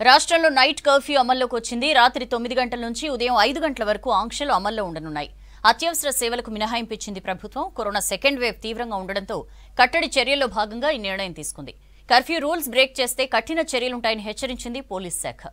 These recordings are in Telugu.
రాష్ట్రంలో నైట్ కర్ఫ్యూ అమల్లోకి వచ్చింది రాత్రి తొమ్మిది గంటల నుంచి ఉదయం ఐదు గంటల వరకు ఆంక్షలు అమల్లో ఉండనున్నాయి అత్యవసర సేవలకు మినహాయింపు ఇచ్చింది ప్రభుత్వం కరోనా సెకండ్ వేవ్ తీవ్రంగా ఉండడంతో కట్టడి చర్యల్లో భాగంగా ఈ నిర్ణయం తీసుకుంది కర్ఫ్యూ రూల్స్ బ్రేక్ చేస్తే కఠిన చర్యలుంటాయని హెచ్చరించింది పోలీస్ శాఖ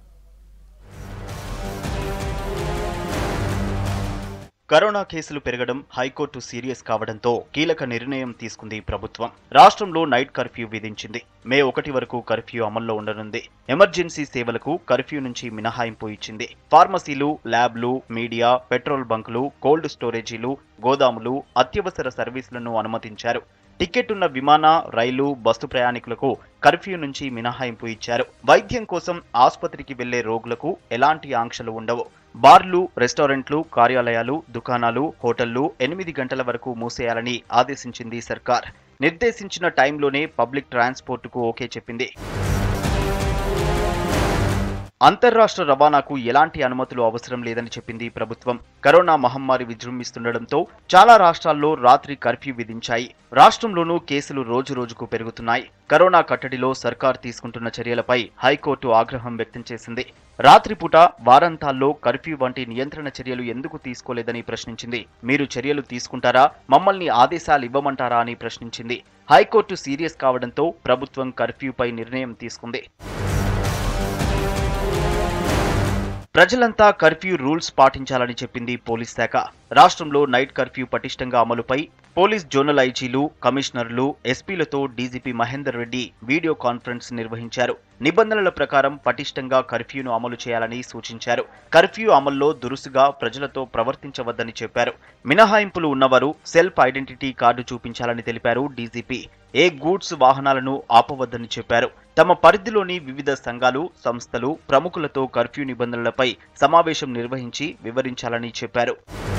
కరోనా కేసులు పెరగడం హైకోర్టు సీరియస్ కావడంతో కీలక నిర్ణయం తీసుకుంది ప్రభుత్వం రాష్ట్రంలో నైట్ కర్ఫ్యూ విధించింది మే ఒకటి వరకు కర్ఫ్యూ అమల్లో ఉండనుంది ఎమర్జెన్సీ సేవలకు కర్ఫ్యూ నుంచి మినహాయింపు ఇచ్చింది ఫార్మసీలు ల్యాబ్లు మీడియా పెట్రోల్ బంకులు కోల్డ్ స్టోరేజీలు గోదాములు అత్యవసర సర్వీసులను అనుమతించారు టికెట్ ఉన్న విమాన రైలు బస్సు ప్రయాణికులకు కర్ఫ్యూ నుంచి మినహాయింపు ఇచ్చారు వైద్యం కోసం ఆసుపత్రికి వెళ్లే రోగులకు ఎలాంటి ఆంక్షలు ఉండవు బార్లు రెస్టారెంట్లు కార్యాలయాలు దుకాణాలు హోటళ్లు ఎనిమిది గంటల వరకు మూసేయాలని ఆదేశించింది సర్కార్ నిర్దేశించిన టైంలోనే పబ్లిక్ ట్రాన్స్పోర్టుకు ఓకే చెప్పింది అంతర్రాష్ట్ర రవాణాకు ఎలాంటి అనుమతులు అవసరం లేదని చెప్పింది ప్రభుత్వం కరోనా మహమ్మారి విజృంభిస్తుండటంతో చాలా రాష్ట్రాల్లో రాత్రి కర్ఫ్యూ విధించాయి రాష్ట్రంలోనూ కేసులు రోజు రోజుకు పెరుగుతున్నాయి కరోనా కట్టడిలో సర్కార్ తీసుకుంటున్న చర్యలపై హైకోర్టు ఆగ్రహం వ్యక్తం చేసింది రాత్రిపూట వారాంతాల్లో కర్ఫ్యూ వంటి నియంత్రణ చర్యలు ఎందుకు తీసుకోలేదని ప్రశ్నించింది మీరు చర్యలు తీసుకుంటారా మమ్మల్ని ఆదేశాలు ఇవ్వమంటారా అని ప్రశ్నించింది హైకోర్టు సీరియస్ కావడంతో ప్రభుత్వం కర్ఫ్యూపై నిర్ణయం తీసుకుంది ప్రజలంతా కర్ఫ్యూ రూల్స్ పాటించాలని చెప్పింది పోలీస్ శాఖ రాష్ట్రంలో నైట్ కర్ఫ్యూ పటిష్టంగా అమలుపై పోలీస్ జోనల్ ఐజీలు కమిషనర్లు ఎస్పీలతో DGP Mahender Reddy video conference నిర్వహించారు నిబంధనల ప్రకారం పటిష్టంగా కర్ఫ్యూను అమలు చేయాలని సూచించారు కర్ఫ్యూ అమల్లో దురుసుగా ప్రజలతో ప్రవర్తించవద్దని చెప్పారు మినహాయింపులు ఉన్నవారు సెల్ఫ్ ఐడెంటిటీ కార్డు చూపించాలని తెలిపారు డీజీపీ ఏ గూడ్స్ వాహనాలను ఆపవద్దని చెప్పారు తమ పరిధిలోని వివిధ సంఘాలు సంస్థలు ప్రముఖులతో కర్ఫ్యూ నిబంధనలపై సమావేశం నిర్వహించి వివరించాలని చెప్పారు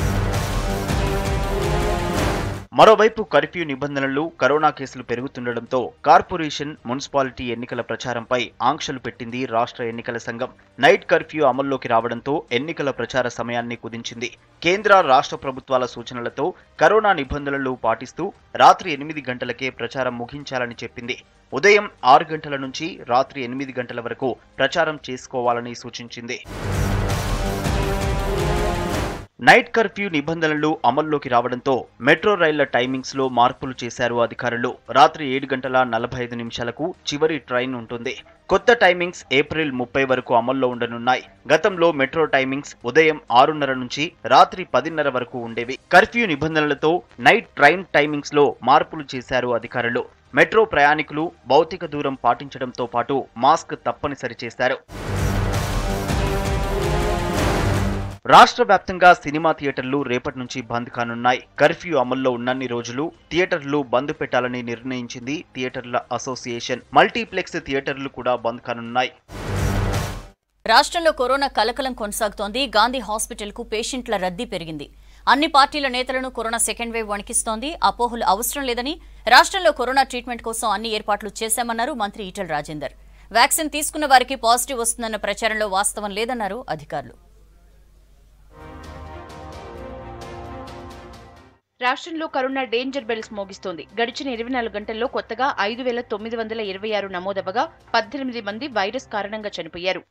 మరోవైపు కర్ఫ్యూ నిబంధనలు కరోనా కేసులు పెరుగుతుండటంతో కార్పొరేషన్ మున్సిపాలిటీ ఎన్నికల ప్రచారంపై ఆంక్షలు పెట్టింది రాష్ట్ర ఎన్నికల సంఘం నైట్ కర్ఫ్యూ అమల్లోకి రావడంతో ఎన్నికల ప్రచార సమయాన్ని కుదించింది కేంద్ర రాష్ట్ర ప్రభుత్వాల సూచనలతో కరోనా నిబంధనలు పాటిస్తూ రాత్రి ఎనిమిది గంటలకే ప్రచారం ముగించాలని చెప్పింది ఉదయం ఆరు గంటల నుంచి రాత్రి ఎనిమిది గంటల వరకు ప్రచారం చేసుకోవాలని సూచించింది నైట్ కర్ఫ్యూ నిబంధనలు అమల్లోకి రావడంతో మెట్రో రైళ్ల టైమింగ్స్ లో మార్పులు చేశారు అధికారులు రాత్రి ఏడు గంటల నలభై ఐదు నిమిషాలకు చివరి ట్రైన్ ఉంటుంది కొత్త టైమింగ్స్ ఏప్రిల్ ముప్పై వరకు అమల్లో ఉండనున్నాయి గతంలో మెట్రో టైమింగ్స్ ఉదయం ఆరున్నర నుంచి రాత్రి పదిన్నర వరకు ఉండేవి కర్ఫ్యూ నిబంధనలతో నైట్ ట్రైన్ టైమింగ్స్ లో మార్పులు చేశారు అధికారులు మెట్రో ప్రయాణికులు భౌతిక దూరం పాటించడంతో పాటు మాస్క్ తప్పనిసరి చేశారు రాష్ట్ర వ్యాప్తంగా సినిమా థియేటర్లు రేపటి నుంచి బంద్ కానున్నాయి కర్ఫ్యూ అమల్లో ఉన్నన్ని రోజులు థియేటర్లు బంద్ పెట్టాలని నిర్ణయించింది థియేటర్ల అసోసియేషన్ మల్టీప్లెక్స్ థియేటర్లు కూడా బంద్ కానున్నాయి రాష్ట్రంలో కరోనా కలకలం కొనసాగుతోంది గాంధీ హాస్పిటల్కు పేషెంట్ల రద్దీ పెరిగింది అన్ని పార్టీల నేతలను కరోనా సెకండ్ వేవ్ వణికిస్తోంది అపోహలు అవసరం లేదని రాష్ట్రంలో కరోనా ట్రీట్మెంట్ కోసం అన్ని ఏర్పాట్లు చేశామన్నారు మంత్రి ఈటెల రాజేందర్ వ్యాక్సిన్ తీసుకున్న వారికి పాజిటివ్ వస్తుందన్న ప్రచారంలో వాస్తవం లేదన్నారు అధికారులు రాష్ట్రంలో కరోనా డేంజర్ బెల్స్ మోగిస్తోంది గడిచిన ఇరవై నాలుగు గంటల్లో కొత్తగా ఐదు వేల తొమ్మిది వందల ఇరవై ఆరు నమోదవగా పద్దెనిమిది మంది వైరస్ కారణంగా చనిపోయారు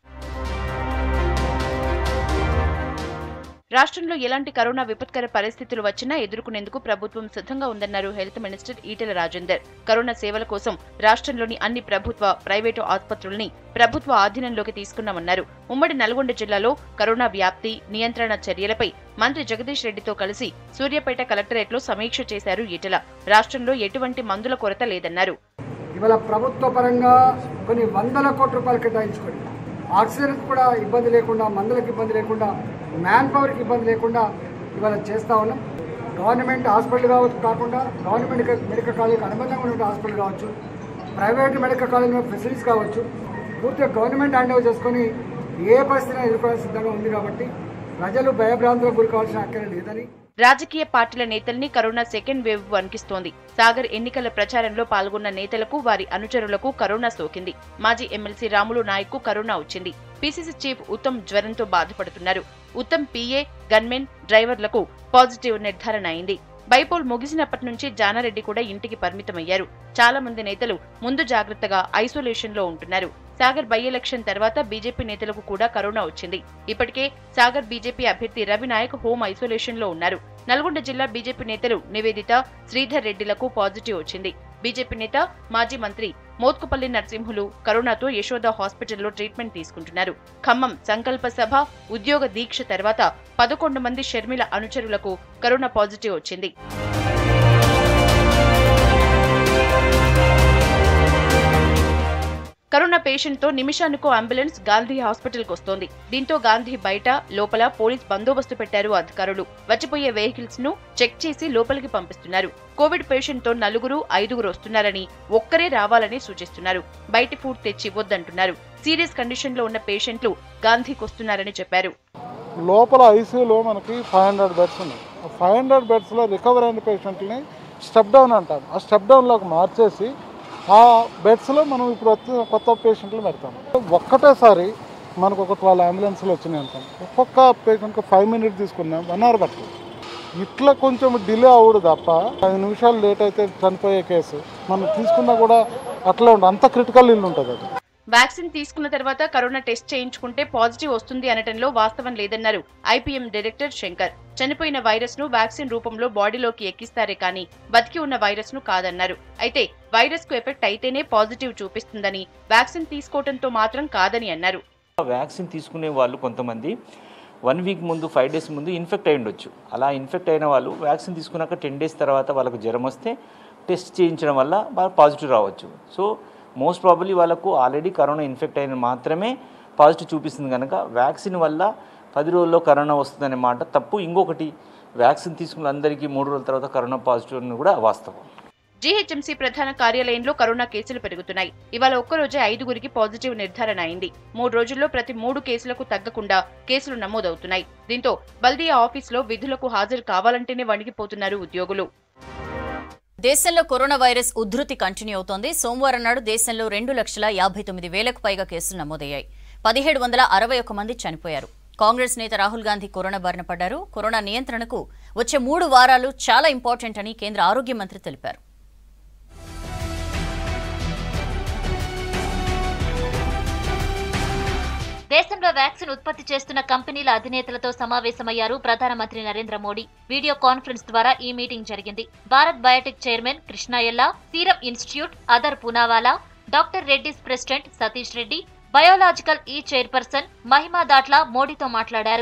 రాష్ట్రంలో ఎలాంటి కరోనా విపత్కర పరిస్థితులు వచ్చినా ఎదుర్కొనేందుకు ప్రభుత్వం సిద్ధంగా ఉందన్నారు health minister Eatala Rajender corona సేవల కోసం రాష్ట్రంలోని అన్ని ప్రభుత్వ ప్రైవేటు ఆసుపత్రుల్ని ప్రభుత్వ ఆధీనంలోకి తీసుకున్నామన్నారు ఉమ్మడి నల్గొండ జిల్లాలో కరోనా వ్యాప్తి నియంత్రణ చర్యలపై మంత్రి జగదీష్ రెడ్డితో కలిసి సూర్యాపేట కలెక్టరేట్లో సమీక్ష చేశారు ఈటెల రాష్ట్రంలో ఎటువంటి మందుల కొరత లేదన్నారు ఇవాళ ప్రభుత్వ పరంగా కొన్ని వందల కోట్ల రూపాయలు కేటాయించుకొని ఆక్సిజన్కి కూడా ఇబ్బంది లేకుండా మందులకు ఇబ్బంది లేకుండా మ్యాన్ పవర్కి ఇబ్బంది లేకుండా ఇవాళ చేస్తూ ఉన్నాం గవర్నమెంట్ హాస్పిటల్ కావచ్చు కాకుండా గవర్నమెంట్ మెడికల్ కాలేజీకి అనుబంధంగా ఉన్న హాస్పిటల్ కావచ్చు ప్రైవేట్ మెడికల్ కాలేజీలో ఫెసిలిటీస్ కావచ్చు పూర్తిగా గవర్నమెంట్ హ్యాండ్ ఓవర్ చేసుకొని ఏ పరిస్థితిని ఎదుర్కోవడానికి సిద్ధంగా ఉంది కాబట్టి ప్రజలు భయభ్రాంతులకు గురి కావాల్సిన అక్కర లేదని రాజకీయ పార్టీల నేతల్ని కరోనా సెకండ్ వేవ్ వణికిస్తోంది సాగర్ ఎన్నికల ప్రచారంలో పాల్గొన్న నేతలకు వారి అనుచరులకు కరోనా సోకింది మాజీ ఎమ్మెల్సీ రాములు నాయక్ కు కరోనా వచ్చింది పీసీసీ చీఫ్ ఉత్తమ్ జ్వరంతో బాధపడుతున్నారు ఉత్తమ్ పీఏ గన్మెన్ డ్రైవర్లకు పాజిటివ్ నిర్ధారణ అయింది బైపోల్ ముగిసినప్పటి నుంచి జానారెడ్డి కూడా ఇంటికి పరిమితమయ్యారు చాలా మంది నేతలు ముందు జాగ్రత్తగా ఐసోలేషన్ లో ఉంటున్నారు సాగర్ బై ఎలక్షన్ తర్వాత బీజేపీ నేతలకు కూడా కరోనా వచ్చింది ఇప్పటికే సాగర్ బీజేపీ అభ్యర్థి రవి నాయక్ హోమ్ ఐసోలేషన్ లో ఉన్నారు నల్గొండ జిల్లా బీజేపీ నేతలు నివేదిత శ్రీధర్ రెడ్డిలకు పాజిటివ్ వచ్చింది బీజేపీ నేత మాజీ మంత్రి మోత్కుపల్లి నరసింహులు కరోనాతో యశోద హాస్పిటల్లో ట్రీట్మెంట్ తీసుకుంటున్నారు ఖమ్మం సంకల్ప సభ ఉద్యోగ దీక్ష తర్వాత పదకొండు మంది షర్మిల అనుచరులకు కరోనా పాజిటివ్ వచ్చింది కరోనా పేషెంట్ తో నిమిషానికో అంబులెన్స్ గాంధీ హాస్పిటల్ కు వస్తోంది దీంతో గాంధీ బయట లోపల పోలీస్ బందోబస్తు పెట్టారు అధికారులు వచ్చిపోయే వెహికల్స్ ను చెక్ చేసి లోపలికి పంపిస్తున్నారు కోవిడ్ పేషెంట్ తో నలుగురు ఐదుగురు వస్తున్నారని ఒక్కరే రావాలని సూచిస్తున్నారు బయటి ఫుడ్ తెచ్చి ఇవ్వొద్దంటున్నారు సీరియస్ కండిషన్ లో ఉన్న పేషెంట్లు గాంధీకి వస్తున్నారని చెప్పారు లోపల ఐసీయూలో మనకి ఫైవ్ హండ్రెడ్ బెడ్స్ ఉన్నాయి ఆ ఫైవ్ హండ్రెడ్ బెడ్స్లో రికవర్ అయిన పేషెంట్ని స్టెప్ డౌన్ అంటాం ఆ స్టెప్ డౌన్లోకి మార్చేసి ఆ బెడ్స్లో మనం ఇప్పుడు వచ్చి కొత్త పేషెంట్లు పెడతాం ఒక్కటేసారి మనకు ఒక ట్వెల్వ్ అంబులెన్స్లు వచ్చినాయి అంటాం ఒక్కొక్క పేషెంట్కి ఫైవ్ మినిట్స్ తీసుకున్నాం వన్ అవర్ పడుతుంది ఇట్లా కొంచెం డిలే అవుడు తప్ప ఐదు నిమిషాలు లేట్ అయితే చనిపోయే కేసు మనం తీసుకున్నా కూడా అట్లా ఉంటుంది అంత క్రిటికల్ ఇల్లు ఉంటుంది అది వ్యాక్సిన్ తీసుకున్న తర్వాత కరోనా టెస్ట్ చేయించుకుంటే పాజిటివ్ వస్తుంది అనటంలో వాస్తవం లేదన్నారు ఐపీఎం డైరెక్టర్ శంకర్ చనిపోయిన వైరస్ ను వ్యాక్సిన్ రూపంలో బాడీలోకి ఎక్కిస్తారే కానీ బతికి ఉన్న వైరస్ ను కాదన్నారు అయితే వైరస్ కు ఎఫెక్ట్ అయితేనే పాజిటివ్ చూపిస్తుందని వ్యాక్సిన్ తీసుకోవడంతో మాత్రం కాదని అన్నారు వ్యాక్సిన్ తీసుకునే వాళ్ళు కొంతమంది వన్ వీక్ ముందు ఫైవ్ డేస్ ముందు ఇన్ఫెక్ట్ అయి ఉండొచ్చు అలా ఇన్ఫెక్ట్ అయిన వాళ్ళు వ్యాక్సిన్ తీసుకున్నాక టెన్ డేస్ తర్వాత వాళ్ళకు జ్వరం వస్తే టెస్ట్ చేయించడం వల్ల వాళ్ళు పాజిటివ్ రావచ్చు సో మోస్ట్ ప్రాబబ్లీ వాళ్ళకు ఆల్రెడీ కరోనా ఇన్ఫెక్ట్ అయిన మాత్రమే పాజిటివ్ చూపిస్తుంది కనుక వ్యాక్సిన్ వల్ల పది రోజుల్లో కరోనా వస్తుందనే మాట తప్పు ఇంకొకటి వ్యాక్సిన్ తీసుకున్న అందరికీ మూడు రోజుల తర్వాత కరోనా పాజిటివ్ అని కూడా వాస్తవం జీహెచ్ఎంసీ ప్రధాన కార్యాలయంలో కరోనా కేసులు పెరుగుతున్నాయి ఇవాళ ఒక్కరోజే ఐదుగురికి పాజిటివ్ నిర్ధారణ అయింది మూడు రోజుల్లో ప్రతి మూడు కేసులకు తగ్గకుండా కేసులు నమోదవుతున్నాయి దీంతో బల్దియా ఆఫీసులో విధులకు హాజరు కావాలంటేనే వణికిపోతున్నారు ఉద్యోగులు దేశంలో కరోనా వైరస్ ఉధృతి కంటిన్యూ అవుతోంది సోమవారం నాడు దేశంలో రెండు లక్షల యాభై తొమ్మిది వేలకు పైగా కేసులు నమోదయ్యాయి పదిహేడు వందల అరవై ఒక్క మంది చనిపోయారు కాంగ్రెస్ నేత రాహుల్ గాంధీ కరోనా బారిన పడ్డారు కరోనా నియంత్రణకు వచ్చే మూడు వారాలు చాలా ఇంపార్టెంట్ అని కేంద్ర ఆరోగ్య మంత్రి తెలిపారు దేశంలో వ్యాక్సిన్ ఉత్పత్తి చేస్తున్న కంపెనీల అధినేతలతో సమావేశమయ్యారు ప్రధానమంత్రి నరేంద్ర మోడీ వీడియో కాన్ఫరెన్స్ ద్వారా ఈ మీటింగ్ జరిగింది Bharat Biotech chairman Krishna Ella serum institute Adar Poonawalla doctor Reddy's president Satish Reddy biological E chairperson Mahima Datla మోడీతో మాట్లాడారు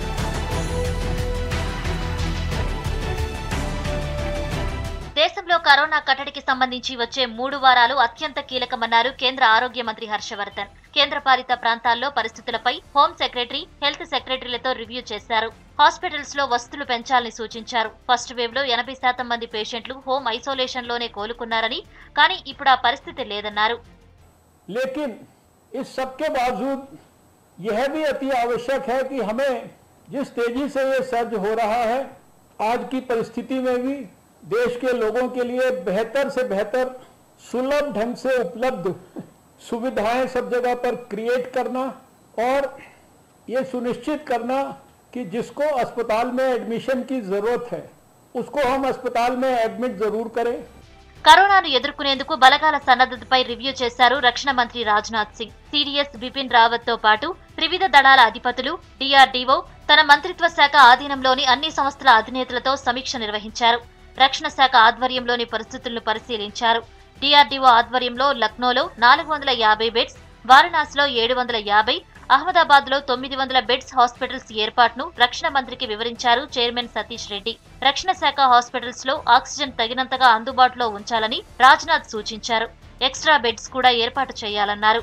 దేశంలో కరోనా కట్టడికి సంబంధించి వచ్చే మూడు వారాలు అత్యంత కీలకమన్నారు కేంద్ర ఆరోగ్య మంత్రి హర్షవర్ధన్ కేంద్ర పాలిత ప్రాంతాల్లో పరిస్థితులపై హోం సెక్రటరీ హెల్త్ సెక్రటరీలతో రివ్యూ చేశారు హాస్పిటల్స్ లో వసతులు పెంచాలని సూచించారు ఫస్ట్ వేవ్ లో ఎనభై శాతం మంది పేషెంట్లు హోం ఐసోలేషన్ లోనే కోలుకున్నారని కానీ ఇప్పుడు ఆ పరిస్థితి లేదన్నారు लेकिन इस सब के बावजूद यह भी अति आवश्यक है कि हमें जिस तेजी से ये सर्ज हो रहा है आज की परिस्थिति में भी देश के लोगों के लिए बेहतर से बेहतर सुलभ ढंग से उपलब्ध सुविधाएं सब जगह पर क्रिएट करना और ये सुनिश्चित करना कि जिसको अस्पताल में एडमिशन की ज़रूरत है उसको हम अस्पताल में एडमिट ज़रूर करें కరోనాను ఎదుర్కొనేందుకు బలగాల సన్నద్ధతపై రివ్యూ చేశారు రక్షణ మంత్రి రాజ్నాథ్ సింగ్ సిడిఎస్ బిపిన్ రావత్ తో పాటు త్రివిధ దళాల అధిపతులు డిఆర్డీఓ తన మంత్రిత్వ శాఖ ఆధీనంలోని అన్ని సంస్థల అధినేతలతో సమీక్ష నిర్వహించారు రక్షణ శాఖ ఆధ్వర్యంలోని పరిస్థితులను పరిశీలించారు డిఆర్డీఓ ఆధ్వర్యంలో లక్నోలో నాలుగు వందల యాభై బెడ్స్ వారణాసిలో ఏడు వందల యాభై అహ్మదాబాద్ లో తొమ్మిది వందల బెడ్స్ హాస్పిటల్స్ ఏర్పాటును రక్షణ మంత్రికి వివరించారు చైర్మన్ సతీష్ రెడ్డి రక్షణ శాఖ హాస్పిటల్స్ లో ఆక్సిజన్ తగినంతగా అందుబాటులో ఉంచాలని రాజ్నాథ్ సూచించారు ఎక్స్ట్రా బెడ్స్ కూడా ఏర్పాటు చేయాలన్నారు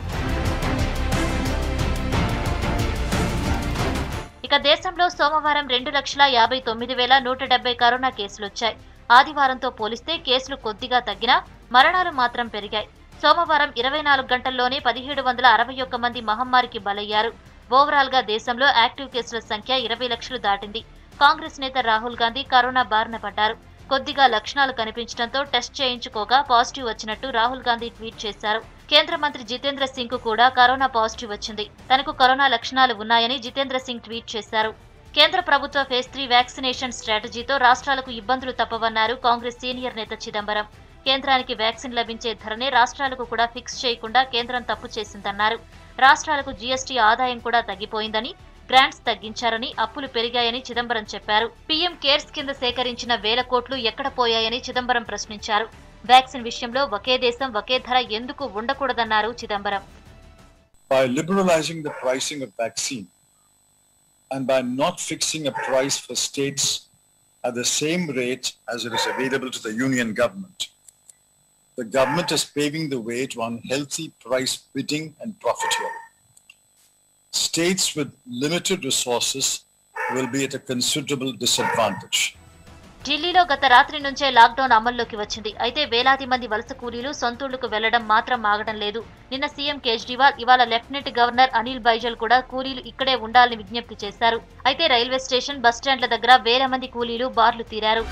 ఇక దేశంలో సోమవారం రెండు లక్షల యాభై తొమ్మిది వేల నూట డెబ్బై కరోనా కేసులొచ్చాయి ఆదివారంతో పోలిస్తే కేసులు కొద్దిగా తగ్గినా మరణాలు మాత్రం పెరిగాయి సోమవారం ఇరవై నాలుగు గంటల్లోనే పదిహేడు వందల అరవై ఒక్క మంది మహమ్మారికి బలయ్యారు ఓవరాల్ గా దేశంలో యాక్టివ్ కేసుల సంఖ్య ఇరవై లక్షలు దాటింది కాంగ్రెస్ నేత రాహుల్ గాంధీ కరోనా బారిన పడ్డారు కొద్దిగా లక్షణాలు కనిపించడంతో టెస్ట్ చేయించుకోగా పాజిటివ్ వచ్చినట్టు రాహుల్ గాంధీ ట్వీట్ చేశారు కేంద్ర మంత్రి జితేంద్ర సింగ్ కు కూడా కరోనా పాజిటివ్ వచ్చింది తనకు కరోనా లక్షణాలు ఉన్నాయని జితేంద్ర సింగ్ ట్వీట్ చేశారు కేంద్ర ప్రభుత్వ ఫేజ్ త్రీ వ్యాక్సినేషన్ స్ట్రాటజీతో రాష్ట్రాలకు ఇబ్బందులు తప్పవన్నారు కాంగ్రెస్ సీనియర్ నేత చిదంబరం కేంద్రానికి వ్యాక్సిన్ లభించే ధరనే రాష్ట్రాలకు కూడా ఫిక్స్ చేయకుండా కేంద్రం తప్పు చేసిందన్నారు రాష్ట్రాలకు జీఎస్టీ ఆదాయం కూడా తగ్గిపోయిందని గ్రాంట్స్ తగ్గించారని అప్పులు పెరిగాయని చిదంబరం చెప్పారు పీఎం కేర్స్ కింద సేకరించిన వేల కోట్లు ఎక్కడ పోయాయని చిదంబరం ప్రశ్నించారు వ్యాక్సిన్ విషయంలో ఒకే దేశం ఒకే ధర ఎందుకు ఉండకూడదన్నారు Chidambaram by liberalizing the pricing of vaccine and by not fixing a price for states at the same rate as it is available to the union government. The government is paving the way to unhealthy price bidding and profiteering. States with limited resources will be at a considerable disadvantage. ఢిల్లీలో గత రాత్రి నుంచే లాక్డౌన్ అమల్లోకి వచ్చింది అయితే వేలాది మంది వలస కూలీలు సొంతూళ్లకు వెళ్లడం మాత్రం ఆగడం లేదు నిన్న సీఎం కేజ్రీవాల్ ఇవాళ లెఫ్టినెంట్ గవర్నర్ అనిల్ బైజల్ కూడా కూలీలు ఇక్కడే ఉండాలని విజ్ఞప్తి చేశారు అయితే రైల్వే స్టేషన్ బస్టాండ్ల దగ్గర వేల మంది కూలీలు బార్లు తీరారు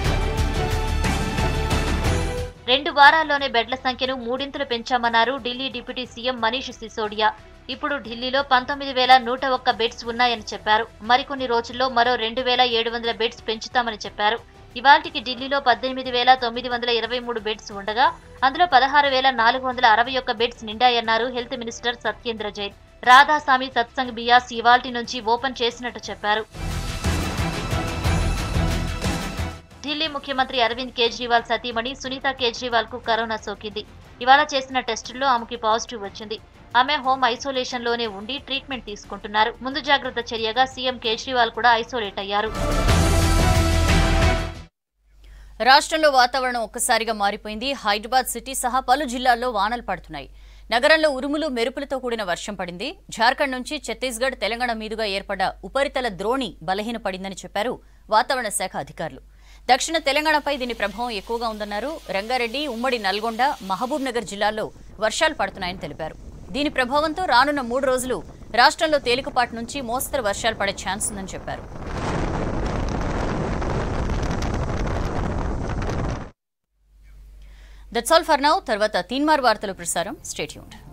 రెండు వారాల్లోనే బెడ్ల సంఖ్యను మూడింతలు పెంచామన్నారు ఢిల్లీ డిప్యూటీ సీఎం మనీష్ సిసోడియా ఇప్పుడు ఢిల్లీలో పంతొమ్మిది వేల నూట ఒక్క బెడ్స్ ఉన్నాయని చెప్పారు మరికొన్ని రోజుల్లో మరో రెండు వేల ఏడు వందల బెడ్స్ పెంచుతామని చెప్పారు ఇవాల్టికి ఢిల్లీలో పద్దెనిమిది వేల తొమ్మిది వందల ఇరవై మూడు బెడ్స్ ఉండగా అందులో పదహారు వేల నాలుగు వందల అరవై ఒక్క బెడ్స్ నిండాయన్నారు హెల్త్ మినిస్టర్ సత్యేంద్ర జైన్ రాధాస్వామి సత్సంగ్ బియాస్ ఇవాల్టి నుంచి ఓపెన్ చేసినట్టు చెప్పారు ఢిల్లీ ముఖ్యమంత్రి అరవింద్ కేజ్రీవాల్ సతీమణి సునీత కేజ్రీవాల్ కు కరోనా సోకింది ఇవాళ చేసిన టెస్టుల్లో ఆమెకి పాజిటివ్ వచ్చింది ఆమె హోమ్ ఐసోలేషన్ లోనే ఉండి ట్రీట్మెంట్ తీసుకుంటున్నారు ముందు జాగ్రత్త చర్యగా సీఎం కేజ్రీవాల్ కూడా ఐసోలేట్ అయ్యారు రాష్ట్రంలో వాతావరణం ఒక్కసారిగా మారిపోయింది హైదరాబాద్ సిటీ సహా పలు జిల్లాల్లో వానలు పడుతున్నాయి నగరంలో ఉరుములు మెరుపులతో కూడిన వర్షం పడింది జార్ఖండ్ నుంచి ఛత్తీస్గఢ్ తెలంగాణ మీదుగా ఏర్పడ్డ ఉపరితల ద్రోణి బలహీనపడిందని చెప్పారు వాతావరణ శాఖ అధికారులు దక్షిణ తెలంగాణపై దీని ప్రభావం ఎక్కువగా ఉందన్నారు రంగారెడ్డి ఉమ్మడి నల్గొండ మహబూబ్ నగర్ జిల్లాల్లో వర్షాలు పడుతున్నాయని తెలిపారు దీని ప్రభావంతో రానున్న మూడు రోజులు రాష్ట్రంలో తేలికపాటి నుంచి మోస్తరు వర్షాలు పడే ఛాన్స్ ఉందని చెప్పారు దట్స్ ఆల్ ఫర్ నౌ తర్వాత తీన్మార్ వార్తలు ప్రసారం స్టేట్యూన్